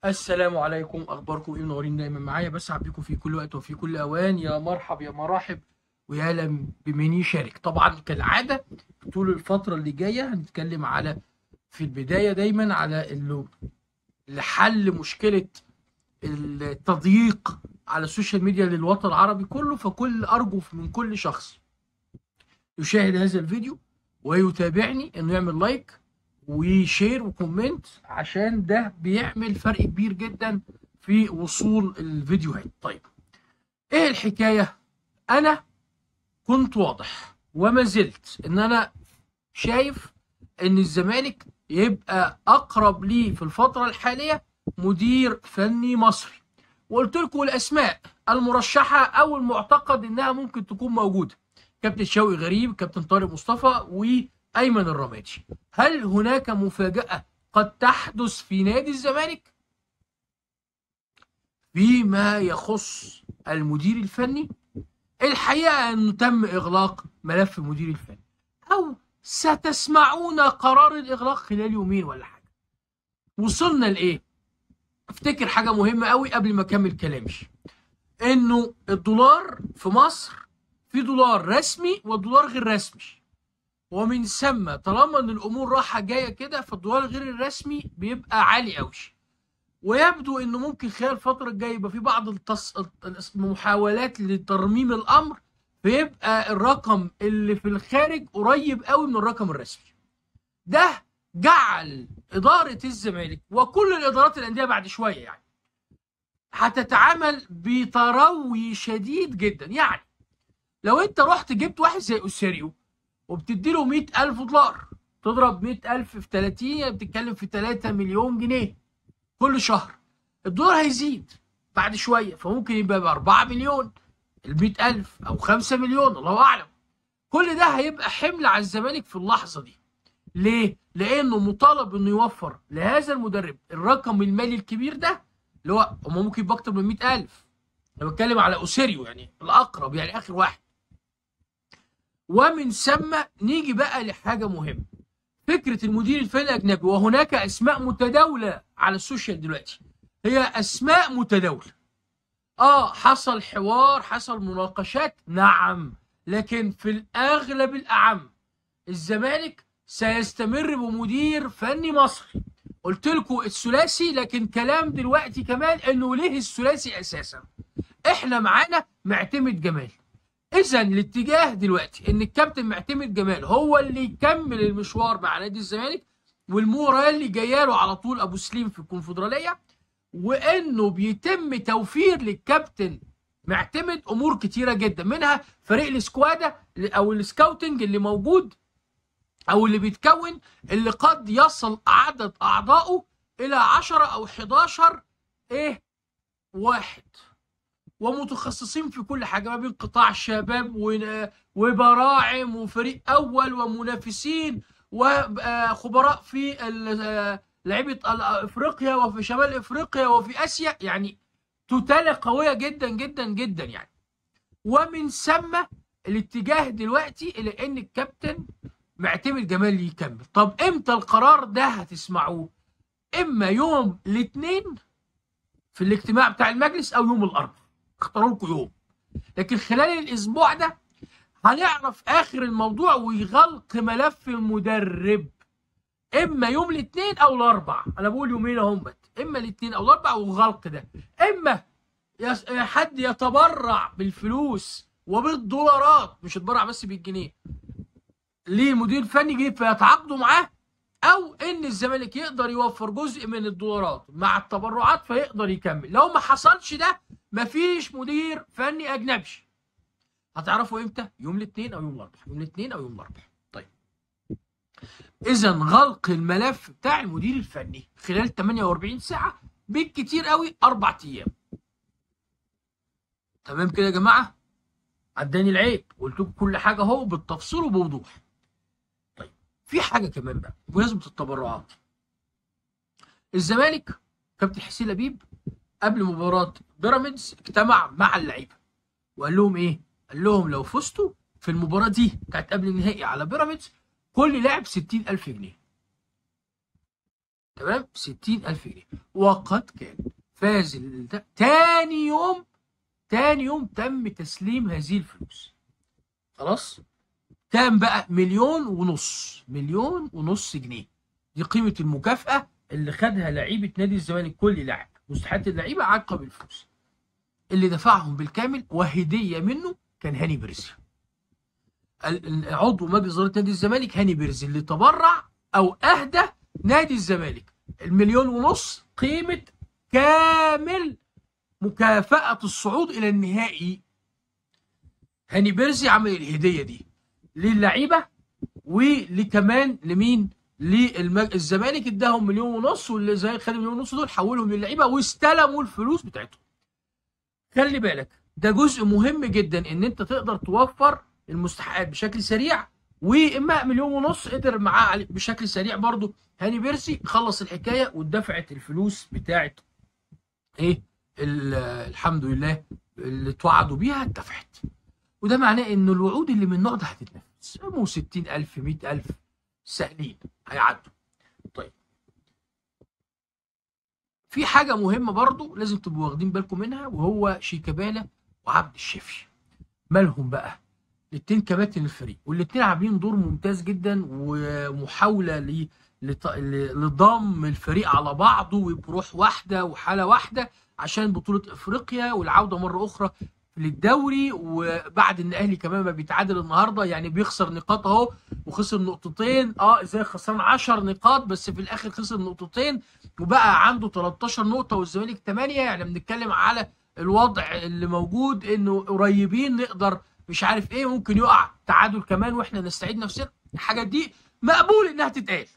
السلام عليكم اخباركم ايه منورين دايما معايا بسعد بيكم في كل وقت وفي كل اوان يا مرحب يا مراحب ويا لم بمن يشارك طبعا كالعاده طول الفتره اللي جايه هنتكلم على في البدايه دايما على انه لحل مشكله التضييق على السوشيال ميديا للوطن العربي كله فكل ارجو من كل شخص يشاهد هذا الفيديو ويتابعني انه يعمل لايك وشير وكومنت عشان ده بيعمل فرق كبير جدا في وصول الفيديوهات طيب ايه الحكايه انا كنت واضح وما زلت ان انا شايف ان الزمالك يبقى اقرب ليه في الفتره الحاليه مدير فني مصري وقلت لكم الاسماء المرشحه او المعتقد انها ممكن تكون موجوده كابتن شوقي غريب كابتن طارق مصطفى وايمن الرمادي هل هناك مفاجاه قد تحدث في نادي الزمالك فيما يخص المدير الفني الحقيقه انه تم اغلاق ملف المدير الفني او ستسمعون قرار الاغلاق خلال يومين ولا حاجه وصلنا لايه افتكر حاجه مهمه قوي قبل ما اكمل كلامي انه الدولار في مصر في دولار رسمي ودولار غير رسمي ومن ثم طالما ان الامور رايحه جايه كده فالدولار غير الرسمي بيبقى عالي قوي ويبدو انه ممكن خلال الفتره الجايه يبقى في بعض التص... المحاولات لترميم الامر فيبقى الرقم اللي في الخارج قريب قوي من الرقم الرسمي ده جعل اداره الزمالك وكل الادارات الانديه بعد شويه يعني هتتعامل بتروي شديد جدا يعني لو انت رحت جبت واحد زي اسيريو وبتدي له 100000 دولار تضرب 100000 في 30 يعني بتتكلم في 3 مليون جنيه كل شهر الدولار هيزيد بعد شويه فممكن يبقى ب 4 مليون ال 100000 او 5 مليون الله اعلم كل ده هيبقى حمل على الزمالك في اللحظه دي ليه؟ لانه مطالب انه يوفر لهذا المدرب الرقم المالي الكبير ده اللي هو هم ممكن يبقى اكتر من 100000 انا بتكلم على اوسيريو يعني الاقرب يعني اخر واحد ومن ثم نيجي بقى لحاجة مهمة فكرة المدير الفني الأجنبي وهناك أسماء متداولة على السوشيال دلوقتي هي أسماء متداولة آه حصل حوار حصل مناقشات نعم لكن في الأغلب الأعم الزمالك سيستمر بمدير فني مصري قلت لكم الثلاثي لكن كلام دلوقتي كمان انه ليه الثلاثي اساسا احنا معانا معتمد جمال اذا الاتجاه دلوقتي ان الكابتن معتمد جمال هو اللي يكمل المشوار مع نادي الزمالك والمورال اللي جايه له على طول ابو سليم في الكونفدراليه وانه بيتم توفير للكابتن معتمد امور كتيره جدا منها فريق السكوادا او السكاوتنج اللي موجود او اللي بيتكون اللي قد يصل عدد اعضائه الى 10 او 11 ايه واحد ومتخصصين في كل حاجه ما بين قطاع الشباب وبراعم وفريق اول ومنافسين وخبراء في لعيبه افريقيا وفي شمال افريقيا وفي اسيا يعني توتاله قويه جدا جدا جدا يعني ومن ثم الاتجاه دلوقتي الى ان الكابتن معتمد جمال يكمل طب امتى القرار ده هتسمعوه اما يوم الاثنين في الاجتماع بتاع المجلس او يوم الاربعاء اختاروا لكم يوم لكن خلال الاسبوع ده هنعرف اخر الموضوع ويغلق ملف المدرب اما يوم الاثنين او الاربع انا بقول يومين اهمت اما الاثنين او الاربع وغلق ده اما حد يتبرع بالفلوس وبالدولارات مش يتبرع بس بالجنيه للمدير الفني جديد فيتعاقدوا معاه او ان الزمالك يقدر يوفر جزء من الدولارات مع التبرعات فيقدر يكمل لو ما حصلش ده مفيش مدير فني اجنبي هتعرفوا امتى يوم الاثنين او يوم الاربعاء يوم الاثنين او يوم الاربعاء طيب اذا غلق الملف بتاع المدير الفني خلال 48 ساعه بالكتير قوي اربع ايام تمام كده يا جماعه عداني العيب قلت لكم كل حاجه اهو بالتفصيل وبوضوح طيب في حاجه كمان بقى بمناسبه التبرعات الزمالك كابتن حسين لبيب قبل مباراه بيراميدز اجتمع مع اللعيبه وقال لهم ايه؟ قال لهم لو فزتوا في المباراه دي بتاعت قبل النهائي على بيراميدز كل لاعب 60000 جنيه تمام 60000 جنيه وقد كان فاز ال- تاني يوم تاني يوم تم تسليم هذه الفلوس خلاص كام بقى مليون ونص مليون ونص جنيه دي قيمة المكافأة اللي خدها لعيبة نادي الزمالك كل لاعب مستحقات اللعيبة عقب الفلوس اللي دفعهم بالكامل وهدية منه كان هاني برزي ال- ال- عضو مجلس إدارة نادي الزمالك هاني برزي اللي تبرع أو أهدى نادي الزمالك المليون ونص قيمة كامل مكافأة الصعود إلى النهائي هاني بيرزي عمل الهدية دي للعيبة ولكمان لمين للزمالك اداهم مليون ونص واللي زي خد مليون ونص دول حولهم للعيبة واستلموا الفلوس بتاعتهم خلي بالك ده جزء مهم جدا ان انت تقدر توفر المستحقات بشكل سريع واما مليون ونص قدر معاه علي- بشكل سريع برضه هاني بيرسي خلص الحكايه واتدفعت الفلوس بتاعت ايه ال- الحمد لله اللي توعدوا بيها اتدفعت وده معناه ان الوعود اللي من النوع ده هتتنفذ مو 60000 100000 سهلين هيعدوا طيب في حاجه مهمه برضو لازم تبقوا واخدين بالكم منها وهو شيكابالا وعبد الشافي مالهم بقى الاتنين كباتن الفريق والاتنين عاملين دور ممتاز جدا ومحاوله ل لط- ل- لضم الفريق على بعضه وبروح واحده وحاله واحده عشان بطوله افريقيا والعوده مره اخرى للدوري وبعد ان الاهلي كمان ما بيتعادل النهارده يعني بيخسر نقاط اهو وخسر نقطتين اه ازاي خسران 10 نقاط بس في الاخر خسر نقطتين وبقى عنده 13 نقطه والزمالك 8 يعني بنتكلم على الوضع اللي موجود انه قريبين نقدر مش عارف ايه ممكن يقع تعادل كمان واحنا نستعيد نفسنا الحاجات دي مقبول انها تتقال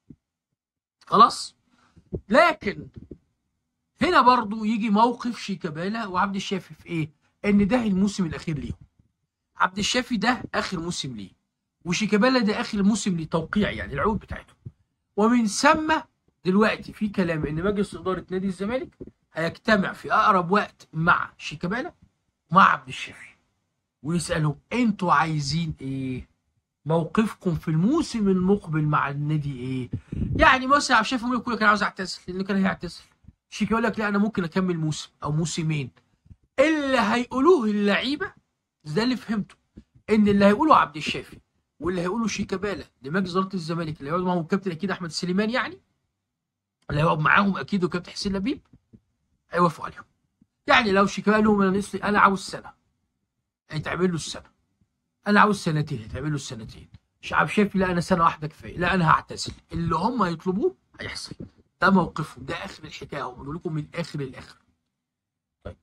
خلاص لكن هنا برضو يجي موقف شيكابالا وعبد الشافي في ايه ان ده الموسم الاخير ليهم عبد الشافي ده اخر موسم ليه وشيكابالا ده اخر موسم ليه توقيع يعني العقود بتاعته ومن ثم دلوقتي في كلام ان مجلس اداره نادي الزمالك هيجتمع في اقرب وقت مع شيكابالا ومع عبد الشافي ويسالهم انتوا عايزين ايه موقفكم في الموسم المقبل مع النادي ايه يعني مثلا عبد الشافي ممكن يقول لك انا عاوز اعتزل لان كان هيعتزل شيكا يقول لك لا انا ممكن اكمل موسم او موسمين اللي هيقولوه اللعيبه ده اللي فهمته ان اللي هيقوله عبد الشافي واللي هيقوله شيكابالا لمجلس اداره الزمالك اللي هيقعد معاهم الكابتن اكيد احمد سليمان يعني اللي هيقعد معاهم اكيد وكابتن حسين لبيب هيوافقوا عليهم يعني لو شيكابالا لهم انا نفسي انا عاوز سنه هيتعمل له السنه انا عاوز سنتين هيتعمل له السنتين شعب شافي لا انا سنه واحده كفايه لا انا هعتزل اللي هم هيطلبوه هيحصل ده موقفهم ده اخر الحكايه هم بيقول لكم من الاخر للاخر طيب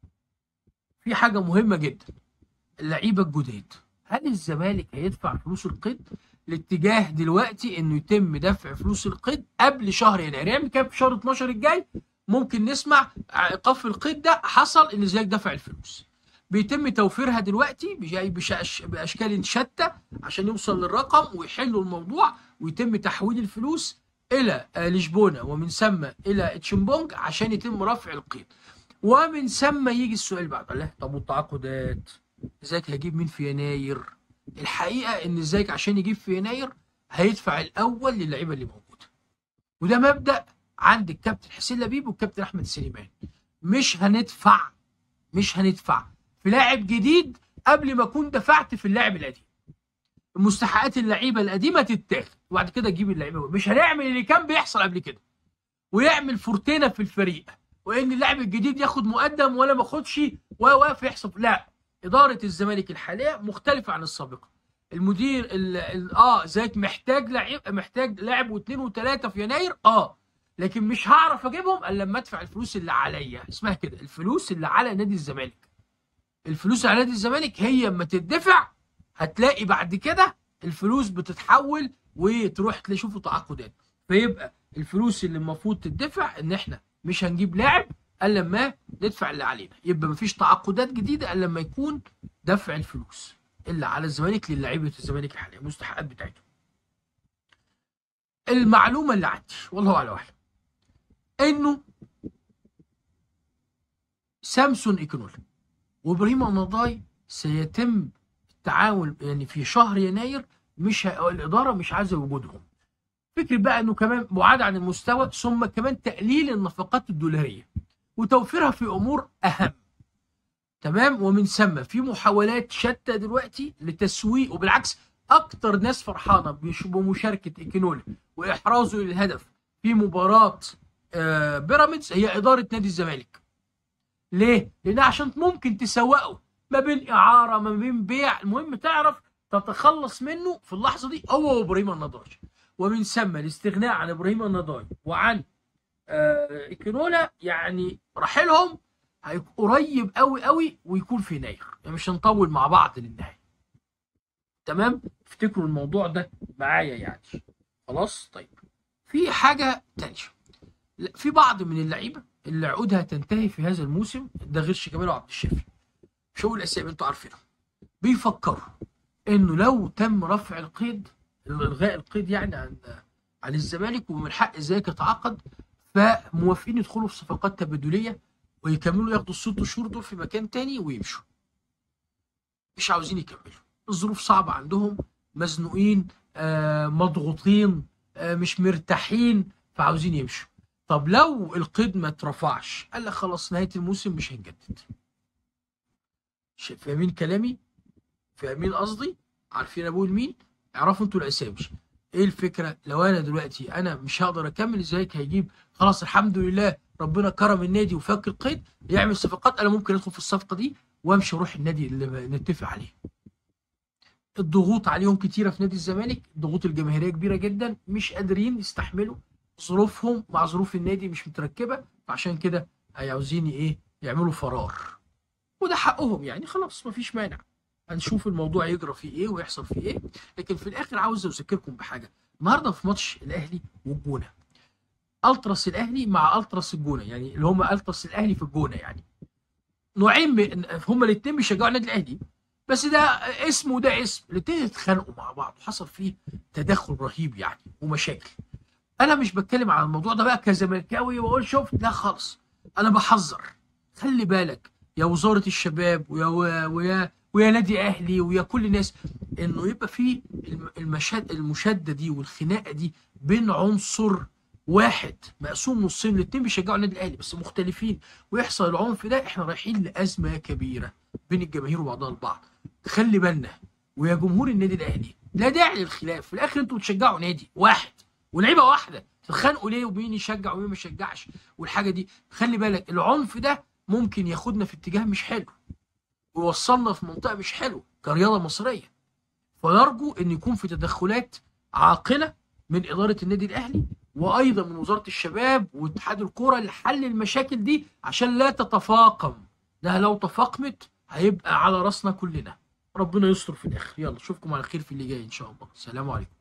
في حاجه مهمه جدا اللعيبه الجداد هل الزمالك هيدفع فلوس القيد الاتجاه دلوقتي انه يتم دفع فلوس القيد قبل شهر يناير يعني كام في شهر 12 الجاي ممكن نسمع ايقاف القيد ده حصل ان الزمالك دفع الفلوس بيتم توفيرها دلوقتي بجاي بشأش- باشكال شتى عشان يوصل للرقم ويحلوا الموضوع ويتم تحويل الفلوس الى آه، لشبونه ومن ثم الى تشمبونج عشان يتم رفع القيد ومن ثم يجي السؤال بعد الله طب والتعاقدات ازيك هيجيب مين في يناير الحقيقه ان ازيك عشان يجيب في يناير هيدفع الاول للعيبه اللي موجوده وده مبدا عند الكابتن حسين لبيب والكابتن احمد سليمان مش هندفع مش هندفع في لاعب جديد قبل ما اكون دفعت في اللاعب القديم مستحقات اللعيبه القديمه تتاخد وبعد كده تجيب اللعيبه مش هنعمل اللي كان بيحصل قبل كده ويعمل فورتينا في الفريق وان اللاعب الجديد ياخد مقدم ولا ما ياخدش وواقف يحصل لا اداره الزمالك الحاليه مختلفه عن السابقه المدير ال ال اه زيك محتاج لعيب محتاج لاعب واثنين وثلاثه في يناير اه لكن مش هعرف اجيبهم الا لما ادفع الفلوس اللي عليا اسمها كده الفلوس اللي على نادي الزمالك الفلوس على نادي الزمالك هي اما تدفع هتلاقي بعد كده الفلوس بتتحول وتروح تشوفوا تعاقدات فيبقى الفلوس اللي المفروض تدفع ان احنا مش هنجيب لاعب الا لما ندفع اللي علينا يبقى مفيش تعاقدات جديده الا لما يكون دفع الفلوس اللي على الزمالك للاعيبه الزمالك الحاليه المستحقات بتاعتهم المعلومه اللي عندي والله اعلم اعلم انه سامسون ايكونولا وابراهيم النضاي سيتم التعامل يعني في شهر يناير مش ه... الاداره مش عايزه وجودهم فكرة بقى انه كمان بعاد عن المستوى ثم كمان تقليل النفقات الدولارية وتوفيرها في امور اهم تمام ومن ثم في محاولات شتى دلوقتي لتسويق وبالعكس اكتر ناس فرحانه بيش- بمشاركه ايكينولا واحرازه للهدف في مباراه آه، بيراميدز هي اداره نادي الزمالك ليه؟ لان عشان ممكن تسوقه ما بين اعاره ما بين بيع المهم تعرف تتخلص منه في اللحظه دي هو وابراهيم النضاج ومن ثم الاستغناء عن ابراهيم النضاج وعن آه، ايكينولا يعني رحيلهم هيكون قريب قوي قوي ويكون في يناير يعني مش هنطول مع بعض للنهايه تمام افتكروا الموضوع ده معايا يعني خلاص طيب في حاجه تانية لا، في بعض من اللعيبه اللي عقودها تنتهي في هذا الموسم ده غير شيكابالا وعبد الشافي مش هقول اسامي انتوا عارفينها بيفكروا انه لو تم رفع القيد الغاء القيد يعني عن عن الزمالك ومن حق ذلك يتعاقد فموافقين يدخلوا في صفقات تبادليه ويكملوا ياخدوا الست شهور دول في مكان تاني ويمشوا مش عاوزين يكملوا الظروف صعبة عندهم مزنوقين آه مضغوطين آه مش مرتاحين فعاوزين يمشوا طب لو القيد ما اترفعش قال لك خلاص نهاية الموسم مش هنجدد ش- فاهمين كلامي فاهمين قصدي عارفين ابوه مين اعرفوا انتوا الاسامي ايه الفكره لو انا دلوقتي انا مش هقدر اكمل ازيك هيجيب خلاص الحمد لله ربنا كرم النادي وفك القيد يعمل صفقات انا ممكن ادخل في الصفقه دي وامشي اروح النادي اللي نتفق عليه الضغوط عليهم كتيره في نادي الزمالك الضغوط الجماهيريه كبيره جدا مش قادرين يستحملوا ظروفهم مع ظروف النادي مش متركبه فعشان كده عاوزين ايه يعملوا فرار وده حقهم يعني خلاص مفيش مانع هنشوف الموضوع يجرى فيه ايه ويحصل فيه ايه لكن في الاخر عاوز اذكركم بحاجه النهارده في ماتش الاهلي والجونه التراس الاهلي مع التراس الجونه يعني اللي هم التراس الاهلي في الجونه يعني نوعين من هم الاثنين بيشجعوا النادي الاهلي بس ده اسم وده اسم الاثنين اتخانقوا مع بعض وحصل فيه تدخل رهيب يعني ومشاكل انا مش بتكلم على الموضوع ده بقى كزملكاوي واقول شوف لا خالص انا بحذر خلي بالك يا وزاره الشباب ويا ويا ويا نادي اهلي ويا كل الناس انه يبقى في الم- المشاد المشاده دي والخناقه دي بين عنصر واحد مقسوم نصين الاثنين بيشجعوا النادي الاهلي بس مختلفين ويحصل العنف ده احنا رايحين لازمه كبيره بين الجماهير وبعضها البعض خلي بالنا ويا جمهور النادي الاهلي لا داعي للخلاف في الاخر انتوا بتشجعوا نادي واحد ولعيبه واحده تتخانقوا ليه ومين يشجع ومين ما يشجعش والحاجه دي خلي بالك العنف ده ممكن ياخدنا في اتجاه مش حلو ويوصلنا في منطقه مش حلوه كرياضه مصريه فنرجو ان يكون في تدخلات عاقله من اداره النادي الاهلي وايضا من وزاره الشباب واتحاد الكوره لحل المشاكل دي عشان لا تتفاقم ده لو تفاقمت هيبقى على راسنا كلنا ربنا يستر في الاخر يلا اشوفكم على خير في اللي جاي ان شاء الله السلام عليكم